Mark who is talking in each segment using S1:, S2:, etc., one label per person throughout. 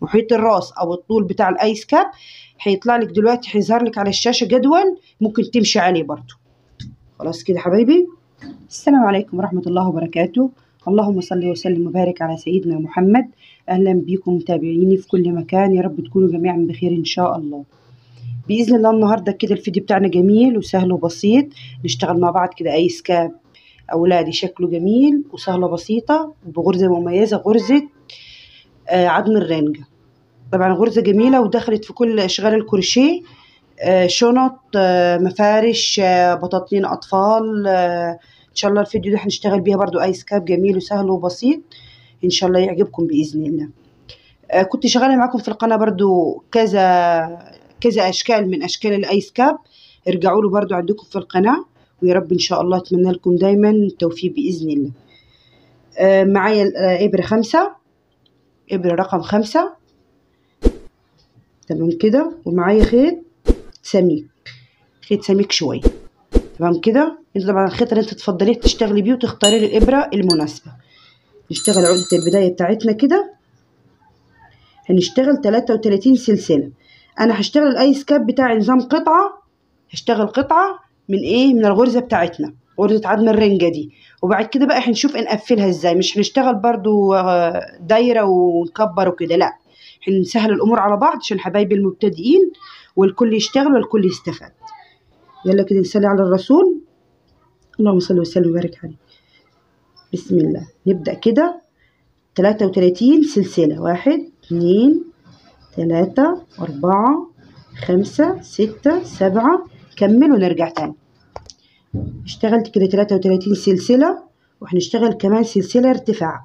S1: محيط الراس او الطول بتاع الايس كاب هيطلع لك دلوقتي هيظهر لك على الشاشه جدول ممكن تمشي عليه برضو خلاص كده حبايبي السلام عليكم ورحمه الله وبركاته اللهم صل وسلم وبارك على سيدنا محمد اهلا بكم متابعيني في كل مكان يا رب تكونوا جميعا بخير ان شاء الله باذن الله النهارده كده الفيديو بتاعنا جميل وسهل وبسيط نشتغل مع بعض كده ايس كاب اولادي شكله جميل وسهله بسيطه بغرزه مميزه غرزه آه عظم الرنجه طبعا غرزه جميله ودخلت في كل اشغال الكروشيه آه شنط آه مفارش آه بطاطين اطفال آه ان شاء الله الفيديو ده هنشتغل بيها برضو ايس كاب جميل وسهل وبسيط ان شاء الله يعجبكم باذن الله آه كنت شغاله معاكم في القناه برضو كذا كذا اشكال من اشكال الايس كاب ارجعوا له برضو عندكم في القناه ويا رب ان شاء الله اتمنى لكم دايما التوفيق باذن الله آه معايا آه ابره خمسة ابره رقم خمسة تمام كده ومعايا خيط سميك خيط سميك شويه تمام كده انت طبعا الخيط اللي انت تفضليه تشتغلي بيه وتختاري لي الابره المناسبه نشتغل عقده البدايه بتاعتنا كده هنشتغل 33 سلسله انا هشتغل الايس كاب بتاعي نظام قطعه هشتغل قطعه من ايه من الغرزه بتاعتنا غرزه عظم الرنجه دي وبعد كده بقى هنشوف نقفلها ازاي مش هنشتغل برضو دايره ونكبر وكده لا هنسهل الامور على بعض عشان حبايبي المبتدئين والكل يشتغل والكل يستفاد يلا كده نصلي على الرسول اللهم صل وسلم وبارك عليه بسم الله نبدا كده 33 سلسله واحد اتنين تلاتة أربعة خمسة ستة سبعة كمل ونرجع تاني اشتغلت كده تلاتة وتلاتين سلسلة وهنشتغل كمان سلسلة ارتفاع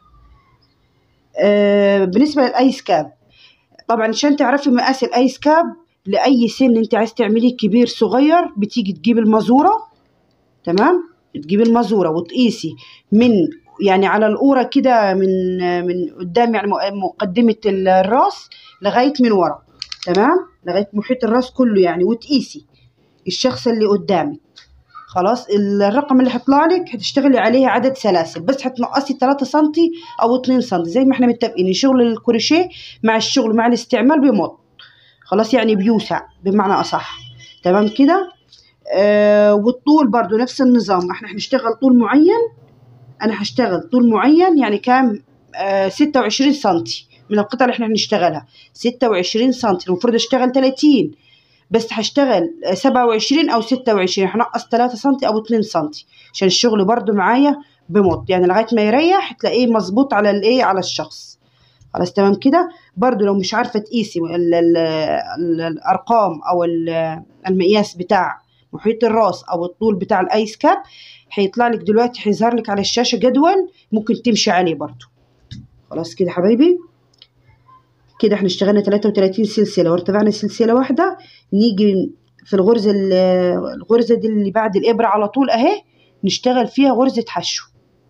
S1: آه بالنسبة للأيس كاب طبعا عشان تعرفي مقاس الأيس كاب لأي سن انت عايز تعمليه كبير صغير بتيجي تجيب المزورة تمام تجيبي المزورة وتقيسي من يعني على القورة كده من من قدام يعني مقدمة الراس لغاية من ورا تمام لغاية محيط الراس كله يعني وتقيسي الشخص اللي قدامك خلاص الرقم اللي هيطلع لك هتشتغلي عليه عدد سلاسل بس هتنقصي 3 سنتي او 2 سنتي زي ما احنا متفقين شغل الكروشيه مع الشغل مع الاستعمال بيمط خلاص يعني بيوسع بمعنى اصح تمام كده آه والطول برضو نفس النظام احنا هنشتغل طول معين انا هشتغل طول معين يعني كام آه 26 سنتي من القطع اللي احنا هنشتغلها 26 سنتي المفروض اشتغل 30 بس هشتغل 27 او 26 هنقص 3 سنتي او 2 سنتي عشان الشغل برضو معايا بمط يعني لغايه ما يريح تلاقيه مظبوط على الايه على الشخص خلاص تمام كده برضو لو مش عارفه تقيسي ال ال ال الارقام او المقياس بتاع محيط الراس او الطول بتاع الايس كاب هيطلع لك دلوقتي هيظهر لك على الشاشه جدول ممكن تمشي عليه برضو خلاص كده حبايبي كده احنا اشتغلنا 33 سلسله وارتفعنا سلسله واحده نيجي في الغرزه الغرزه دي اللي بعد الابره على طول اهي نشتغل فيها غرزه حشو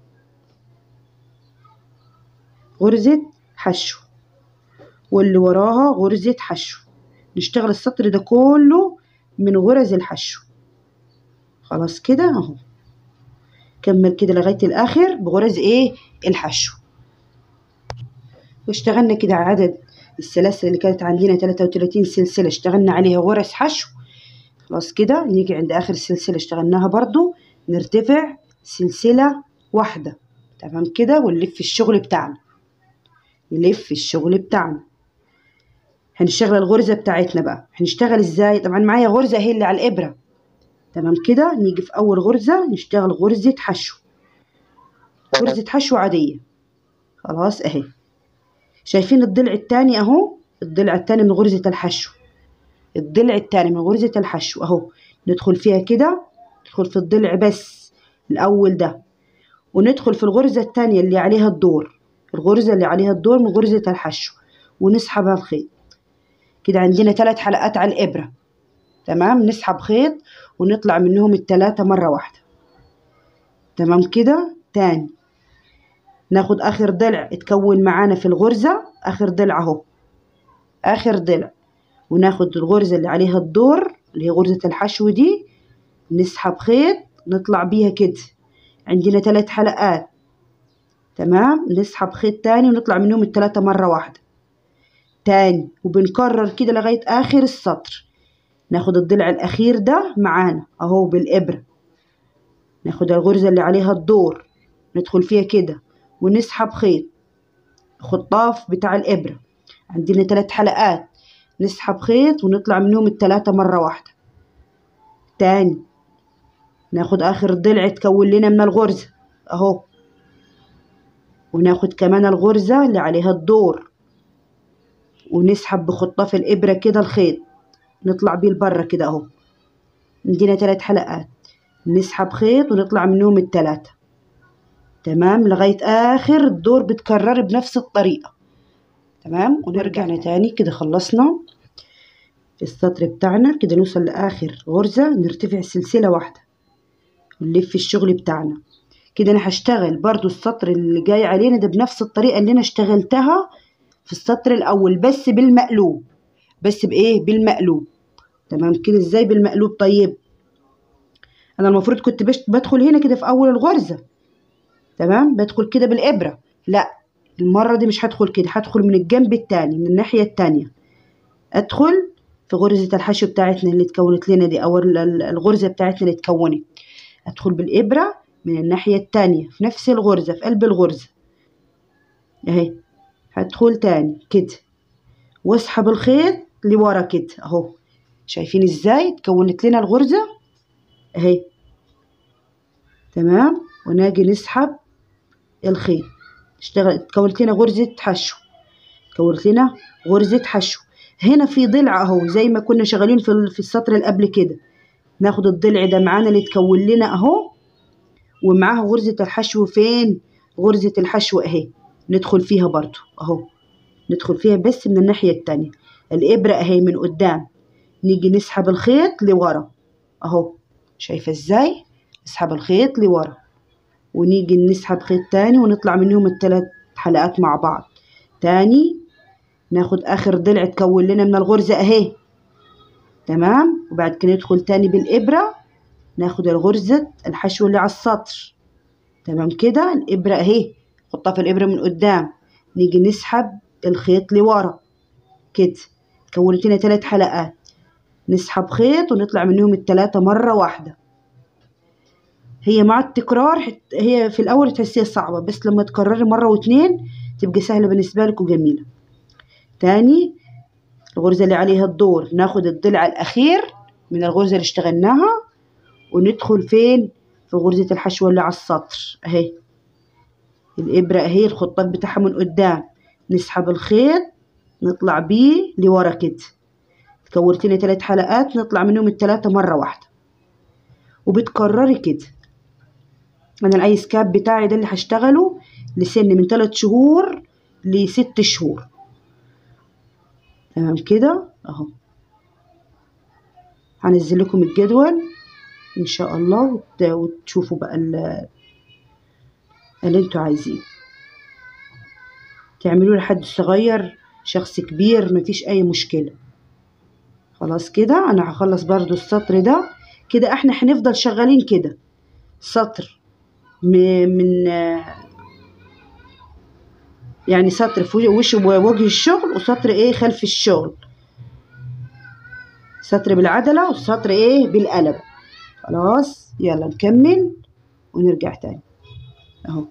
S1: غرزه حشو واللي وراها غرزه حشو نشتغل السطر ده كله من غرز الحشو خلاص كده اهو كمل كده لغايه الاخر بغرز ايه الحشو واشتغلنا كده عدد السلاسل اللي كانت عندنا 33 سلسلة اشتغلنا عليها غرز حشو خلاص كده نيجي عند آخر السلسلة اشتغلناها برضو نرتفع سلسلة واحدة تمام كده ونلف الشغل بتاعنا نلف الشغل بتاعنا هنشتغل الغرزة بتاعتنا بقى هنشتغل ازاي طبعا معايا غرزة هي اللي على الإبرة تمام كده نيجي في أول غرزة نشتغل غرزة حشو غرزة حشو عادية خلاص اهي شايفين الضلع التاني اهو الضلع التاني من غرزة الحشو الضلع التاني من غرزة الحشو اهو ندخل فيها كده ندخل في الضلع بس الأول ده وندخل في الغرزة التانية اللي عليها الدور الغرزة اللي عليها الدور من غرزة الحشو ونسحبها الخيط كده عندنا ثلاث حلقات على الإبرة تمام نسحب خيط ونطلع منهم التلاتة مرة واحدة تمام كده تاني ناخد اخر ضلع اتكون معانا في الغرزة اخر ضلع اهو اخر ضلع وناخد الغرزة اللي عليها الدور اللي هي غرزة الحشو دي نسحب خيط نطلع بيها كده عندنا ثلاث حلقات تمام نسحب خيط تاني ونطلع منهم التلاتة مرة واحدة تاني وبنكرر كده لغاية آخر السطر ناخد الضلع الأخير ده معانا أهو بالإبرة ناخد الغرزة اللي عليها الدور ندخل فيها كده ونسحب خيط خطاف بتاع الإبرة عندنا تلات حلقات نسحب خيط ونطلع منهم التلاتة مرة واحدة تاني ناخد آخر ضلع تكون لنا من الغرزة أهو وناخد كمان الغرزة اللي عليها الدور ونسحب بخطاف الإبرة كده الخيط نطلع بيه لبرا كده أهو عندنا تلات حلقات نسحب خيط ونطلع منهم التلاتة تمام لغاية آخر الدور بتكرر بنفس الطريقة تمام ونرجع تاني كده خلصنا السطر بتاعنا كده نوصل لآخر غرزة نرتفع سلسلة واحدة ونلف الشغل بتاعنا كده أنا هشتغل برضو السطر اللي جاي علينا ده بنفس الطريقة اللي أنا اشتغلتها في السطر الأول بس بالمقلوب بس بإيه بالمقلوب تمام كده إزاي بالمقلوب طيب أنا المفروض كنت بدخل هنا كده في أول الغرزة تمام بدخل كده بالإبرة لا المرة دي مش هدخل كده هدخل من الجنب التاني من الناحية التانية أدخل في غرزة الحشو بتاعتنا اللي اتكونت لنا دي أو الغرزة بتاعتنا اللي اتكونت أدخل بالإبرة من الناحية التانية في نفس الغرزة في قلب الغرزة أهي هدخل تاني كده واسحب الخيط لورا كده أهو شايفين ازاي اتكونت لنا الغرزة أهي تمام وناجي نسحب الخيط اشتغل اتكونت لنا غرزة حشو اتكونت لنا غرزة حشو هنا في ضلع اهو زي ما كنا شغالين في في السطر اللي قبل كده ناخد الضلع ده معانا اللي اتكون لنا اهو ومعاها غرزة الحشو فين غرزة الحشو اهي ندخل فيها برضو اهو ندخل فيها بس من الناحية التانية الإبرة اهي من قدام نيجي نسحب الخيط لورا اهو شايفة ازاي نسحب الخيط لورا ونيجي نسحب خيط تاني ونطلع منهم التلات حلقات مع بعض تاني ناخد اخر ضلع تكون لنا من الغرزة اهي تمام وبعد كده ندخل تاني بالابرة ناخد الغرزة الحشو اللي على السطر تمام كده الابرة اهي نحطها في الابرة من قدام نيجي نسحب الخيط لورا كده كونت لنا تلات حلقات نسحب خيط ونطلع منهم التلاتة مرة واحدة هي مع التكرار هي في الأول تحسيها صعبة بس لما تكرري مرة واتنين تبقى سهلة بالنسبة لك وجميلة تاني الغرزة اللي عليها الدور ناخد الضلع الأخير من الغرزة اللي اشتغلناها وندخل فين في غرزة الحشو اللي على السطر اهي الإبرة اهي الخطاط بتاعها من قدام نسحب الخيط نطلع بيه لورا كده كورت لنا تلات حلقات نطلع منهم التلاتة مرة واحدة وبتكرري كده انا الايس كاب بتاعي ده اللي هشتغله لسن من تلات شهور لست شهور تمام كده اهو هنزل لكم الجدول ان شاء الله وتشوفوا بقى اللي انتوا عايزينه تعملوه لحد صغير شخص كبير مفيش اي مشكلة خلاص كده انا هخلص برضو السطر ده كده احنا هنفضل شغالين كده سطر من يعني سطر في وش وجه الشغل وسطر ايه خلف الشغل سطر بالعدلة وسطر ايه بالقلم خلاص يلا نكمل ونرجع تاني اهو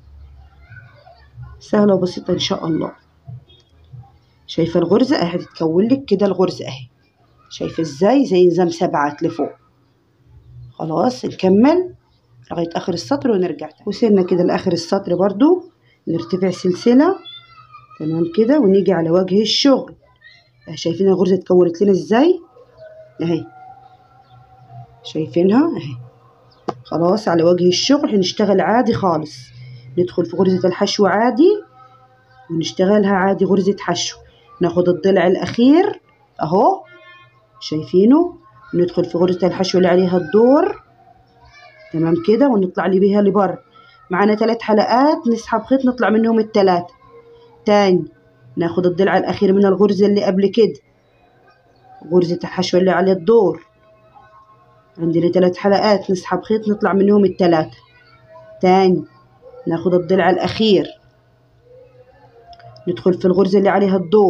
S1: سهلة وبسيطة ان شاء الله شايفة الغرزة اهي هتتكون لك كده الغرزة اهي شايفة ازاي زي نظام سبعات لفوق خلاص نكمل لغاية آخر السطر ونرجع تاني وصلنا كده لآخر السطر برضو نرتفع سلسلة تمام كده ونيجي على وجه الشغل شايفين الغرزة اتكونت لنا ازاي اهي شايفينها اهي خلاص على وجه الشغل هنشتغل عادي خالص ندخل في غرزة الحشو عادي ونشتغلها عادي غرزة حشو ناخد الضلع الأخير أهو شايفينه ندخل في غرزة الحشو اللي عليها الدور تمام كده ونطلع لي بيها لبر معانا ثلاث حلقات نسحب خيط نطلع منهم الثلاثة تاني ناخد الضلع الأخير من الغرزة اللي قبل كده غرزة الحشو اللي على الدور عندنا ثلاث حلقات نسحب خيط نطلع منهم الثلاثة تاني ناخد الضلع الأخير ندخل في الغرزة اللي عليها الدور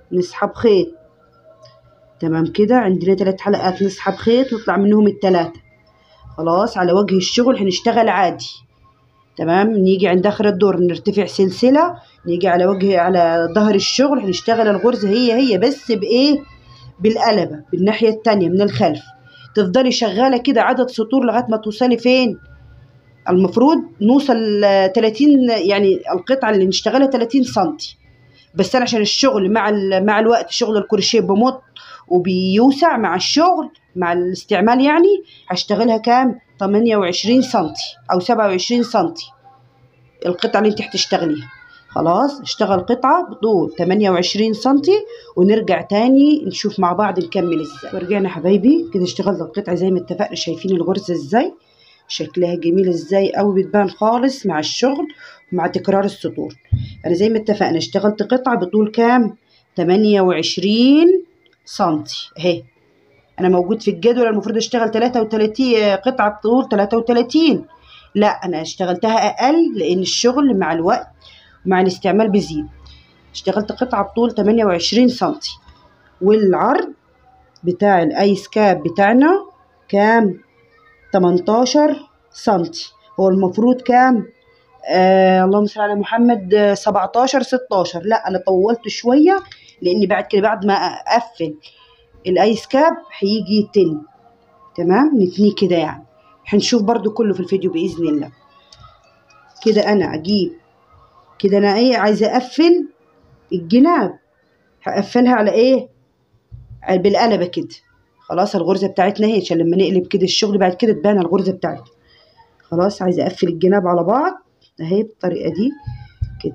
S1: نسحب خيط تمام كده عندنا ثلاث حلقات نسحب خيط نطلع منهم الثلاثة خلاص على وجه الشغل هنشتغل عادي تمام نيجي عند اخر الدور نرتفع سلسلة نيجي على وجه على ظهر الشغل هنشتغل الغرزة هي هي بس بايه بالقلبة بالناحية التانية من الخلف تفضلي شغالة كده عدد سطور لغاية ما توصلي فين المفروض نوصل 30 يعني القطعة اللي نشتغلها 30 سنتي بس انا عشان الشغل مع مع الوقت شغل الكروشيه بمط وبيوسع مع الشغل مع الاستعمال يعني هشتغلها كام 28 سنتي او 27 سنتي القطعة اللي انت هتشتغليها خلاص اشتغل قطعة بطول 28 سنتي ونرجع تاني نشوف مع بعض نكمل ازاي ورجعنا حبايبي كده اشتغلت القطعة زي ما اتفقنا شايفين الغرزة ازاي شكلها جميل ازاي قوي بتبان خالص مع الشغل ومع تكرار السطور انا زي ما اتفقنا اشتغلت قطعة بطول كام 28 سنتي اهي انا موجود في الجدول المفروض اشتغل 33 قطعة بطول 33 لا انا اشتغلتها اقل لان الشغل مع الوقت مع الاستعمال بيزيد اشتغلت قطعة بطول 28 سنتي والعرض بتاع الايس كاب بتاعنا كام 18 سنتي هو المفروض كام آه اللهم صل على محمد آه 17 16 لا انا طولت شويه لان بعد كده بعد ما اقفل الايس كاب هيجي يتن تمام نتنيه كده يعني هنشوف برضو كله في الفيديو باذن الله كده انا اجيب كده انا ايه عايزه اقفل الجناب هقفلها على ايه بالقلبه كده خلاص الغرزه بتاعتنا اهي عشان لما نقلب كده الشغل بعد كده تبان الغرزه بتاعتنا خلاص عايزه اقفل الجناب على بعض اهي بالطريقه دي كده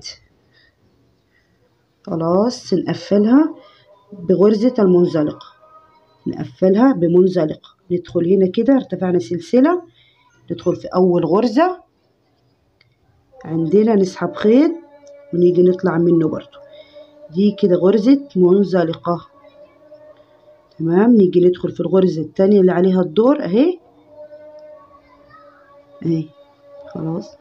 S1: خلاص نقفلها بغرزه المنزلقه نقفلها بمنزلقه ندخل هنا كده ارتفعنا سلسله ندخل في اول غرزه عندنا نسحب خيط ونيجي نطلع منه برضو دي كده غرزة منزلقة تمام نيجي ندخل في الغرزة التانية اللي عليها الدور اهي اهي خلاص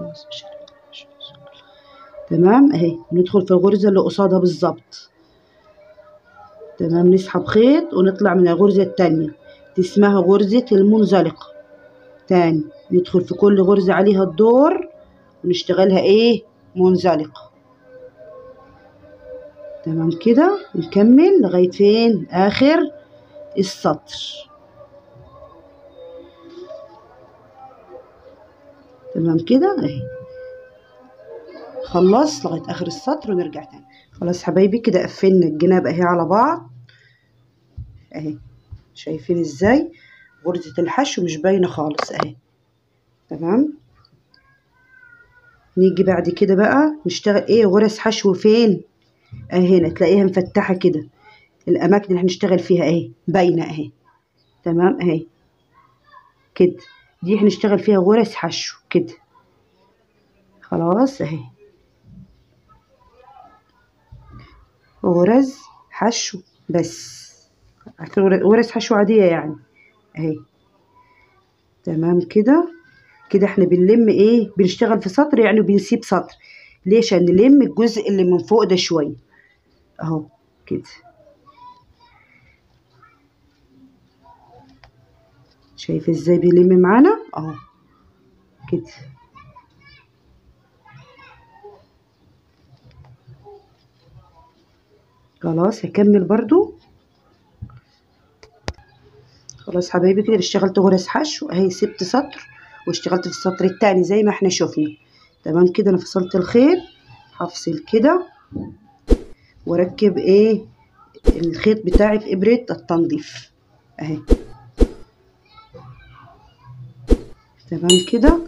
S1: تمام اهي ندخل في الغرزة اللي قصادها بالظبط تمام نسحب خيط ونطلع من الغرزة التانية دي اسمها غرزة المنزلقة تاني ندخل في كل غرزة عليها الدور ونشتغلها ايه منزلقة تمام كده نكمل لغاية فين اخر السطر تمام كده اهي خلص لغاية اخر السطر ونرجع تاني خلاص حبايبي كده قفلنا الجناب اهي على بعض اهي شايفين ازاي غرزة الحشو مش باينة خالص اهي تمام نيجي بعد كده بقى نشتغل ايه غرز حشو فين اهي هنا تلاقيها مفتحة كده الاماكن اللي هنشتغل فيها اهي باينة اهي تمام اهي كده دي هنشتغل فيها غرز حشو كده خلاص اهي غرز حشو بس غرز حشو عادية يعني اهي تمام كده كده احنا بنلم ايه بنشتغل في سطر يعني وبنسيب سطر ليه عشان نلم الجزء اللي من فوق ده شويه اهو كده شايف ازاي بيلم معانا اهو كده خلاص هكمل برضو خلاص حبايبي كده اشتغلت غرز حشو اهي سبت سطر واشتغلت في السطر التاني زي ما احنا شفنا تمام كده انا فصلت الخيط هفصل كده واركب ايه الخيط بتاعي في ابرة التنظيف اهي تمام كده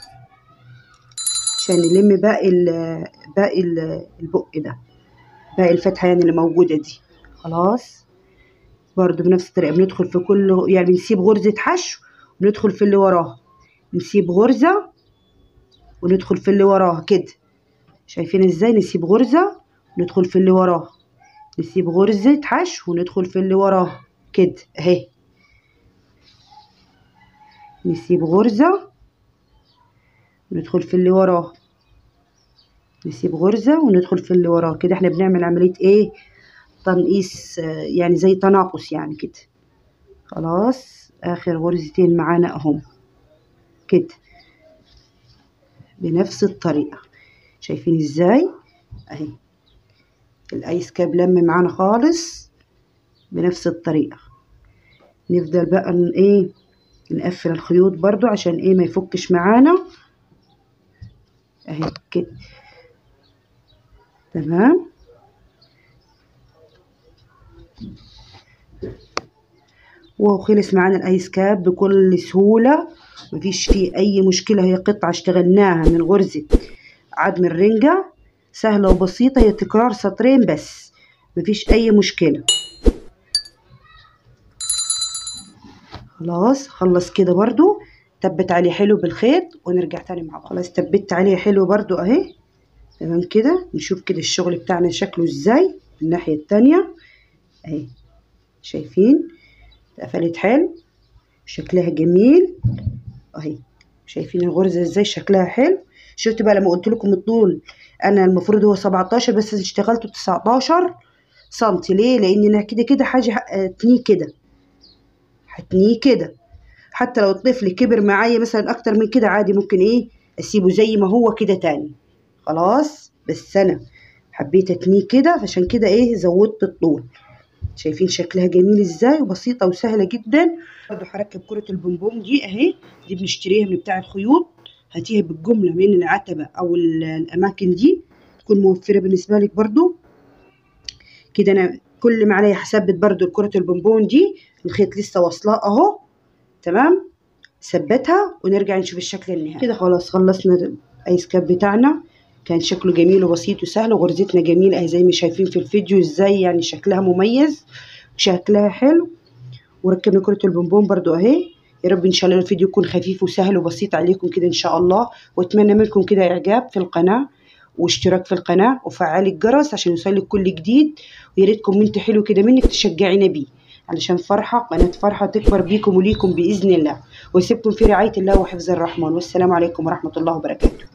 S1: عشان نلم باقي ال باقي ال البق ده باقي الفتحة يعني اللي موجودة دي خلاص برضو بنفس الطريقة بندخل في كل يعني بنسيب غرزة حشو وندخل في اللي وراها نسيب غرزة وندخل في اللي وراها كده شايفين ازاي نسيب غرزة ندخل في اللي وراها نسيب غرزة حشو وندخل في اللي وراها كده اهي نسيب غرزة وندخل في اللي وراها نسيب غرزة وندخل في اللي وراها كده احنا بنعمل عملية ايه تنقيس آه، يعني زي تناقص يعني كده خلاص اخر غرزتين معانا اهم كده بنفس الطريقة شايفين ازاي اهي الايس كاب لم معانا خالص بنفس الطريقة نفضل بقى ن- ايه نقفل الخيوط برضو عشان ايه ما يفكش معانا اهي كده تمام وخلص معانا الايس كاب بكل سهولة مفيش فيه اي مشكلة هي قطعة اشتغلناها من غرزة عدم الرنجة سهلة وبسيطة هي تكرار سطرين بس مفيش اي مشكلة خلاص خلص كده برضو تبت عليه حلو بالخيط ونرجع تاني مع بعض خلاص تبت عليه حلو برضو اهي تمام كده نشوف كده الشغل بتاعنا شكله ازاي من الناحية التانية اهي شايفين اتقفلت حلو شكلها جميل اهي شايفين الغرزة ازاي شكلها حلو شفت بقى لما قلت لكم الطول انا المفروض هو 17 بس اشتغلته 19 سنتي ليه لان انا كده كده حاجة هتنيه كده هتنيه كده حتى لو الطفل كبر معايا مثلا اكتر من كده عادي ممكن ايه اسيبه زي ما هو كده تاني خلاص بس انا حبيت اتنيه كده عشان كده ايه زودت الطول شايفين شكلها جميل ازاي وبسيطة وسهلة جدا برضو هركب كرة البومبوم دي اهي دي بنشتريها من بتاع الخيوط هاتيها بالجملة من العتبة او ال- الاماكن دي تكون موفرة بالنسبة لك برضو كده انا كل ما عليا هثبت برضو كرة البومبون دي الخيط لسه واصلاه اهو تمام ثبتها ونرجع نشوف الشكل النهائي كده خلاص خلصنا الايس كاب بتاعنا كان شكله جميل وبسيط وسهل وغرزتنا جميلة اهي زي ما شايفين في الفيديو ازاي يعني شكلها مميز شكلها حلو وركبنا كرة البونبون برضو اهي يا رب ان شاء الله الفيديو يكون خفيف وسهل وبسيط عليكم كده ان شاء الله واتمنى منكم كده اعجاب في القناة واشتراك في القناة وفعل الجرس عشان يوصلك كل جديد ويا ريت كومنت حلو كده منك تشجعينا بيه علشان فرحة قناة فرحة تكبر بيكم وليكم بإذن الله ويسيبكم في رعاية الله وحفظ الرحمن والسلام عليكم ورحمة الله وبركاته